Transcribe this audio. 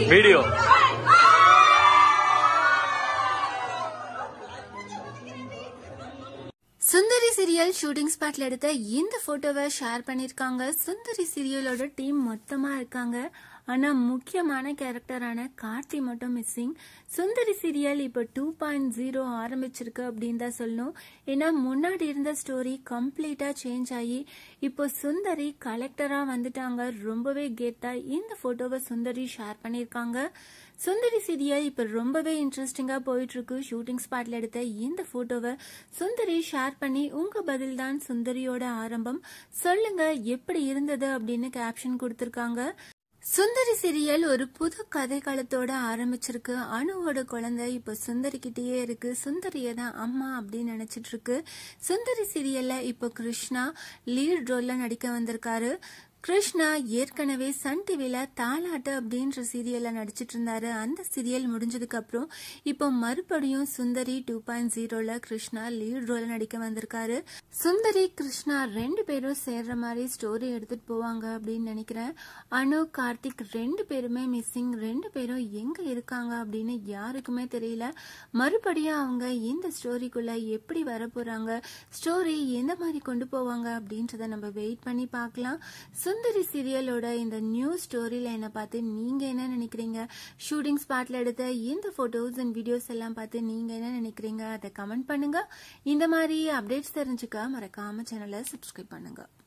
video சுந்தரி serial shooting ஸ்பாட்ல எடுத்த இந்த போட்டோவை ஷேர் பண்ணிருக்காங்க சுந்தரி சீரியலோட டீம் மொத்தமா இருக்காங்க ஆனா முக்கியமான கேரக்டரான கார்த்தி மட்டும் மிஸ்ஸிங் சுந்தரி சீரியல் இப்போ டூ பாயிண்ட் ஜீரோ ஆரம்பிச்சிருக்கு அப்படின்னு தான் சொல்லணும் ஏன்னா முன்னாடி இருந்த ஸ்டோரி கம்ப்ளீட்டா சேஞ்ச் ஆகி இப்போ சுந்தரி கலெக்டரா வந்துட்டாங்க ரொம்பவே கெத்தா இந்த போட்டோவை சுந்தரி ஷேர் பண்ணிருக்காங்க சுந்தரி சீரியல் இப்ப ரொம்பவே இன்ட்ரெஸ்டிங்கா போயிட்டு இருக்கு ஷூட்டிங் ஸ்பாட்ல எடுத்த இந்த போட்டோவை சுந்தரி ஷேர் பண்ணி உங்க பதில் தான் சுந்தரியோட ஆரம்பம் சொல்லுங்க எப்படி இருந்தது அப்படின்னு கேப்ஷன் கொடுத்திருக்காங்க சுந்தரி சீரியல் ஒரு புது கதை காலத்தோட ஆரம்பிச்சிருக்கு அணுவோட குழந்தை இப்ப சுந்தரி கிட்டேயே இருக்கு சுந்தரிய தான் அம்மா அப்படின்னு நினைச்சிட்டு இருக்கு சுந்தரி சீரியல்ல இப்போ கிருஷ்ணா லீட் ரோல்ல நடிக்க வந்திருக்காரு கிருஷ்ணா ஏற்கனவே சன் டிவில தாலாட்டு அப்படின்ற சீரியல்ல நடிச்சிட்டு இருந்தாரு அந்த சீரியல் முடிஞ்சதுக்கு அப்புறம் இப்போ மறுபடியும் சுந்தரி டூ பாயிண்ட் ஜீரோல கிருஷ்ணா லீட் ரோல நடிக்க வந்திருக்காரு சுந்தரி கிருஷ்ணா ரெண்டு பேரும் சேர்ற மாதிரி ஸ்டோரி எடுத்துட்டு போவாங்க அப்படின்னு நினைக்கிறேன் அனு கார்த்திக் ரெண்டு பேருமே மிஸ்ஸிங் ரெண்டு பேரும் எங்க இருக்காங்க அப்படின்னு யாருக்குமே தெரியல மறுபடியும் அவங்க இந்த ஸ்டோரிக்குள்ள எப்படி வர போறாங்க ஸ்டோரி எந்த மாதிரி கொண்டு போவாங்க அப்படின்றத நம்ம வெயிட் பண்ணி பார்க்கலாம் சுந்தரி சீரியலோட இந்த நியூ ஸ்டோரியில என்ன பார்த்து நீங்க என்ன நினைக்கிறீங்க ஷூட்டிங் ஸ்பாட்ல எடுத்த இந்த போட்டோஸ் அண்ட் வீடியோஸ் எல்லாம் பார்த்து நீங்க என்ன நினைக்கிறீங்க அதை கமெண்ட் பண்ணுங்க இந்த மாதிரி அப்டேட்ஸ் தெரிஞ்சுக்க மறக்காம சேனலை சப்ஸ்கிரைப் பண்ணுங்க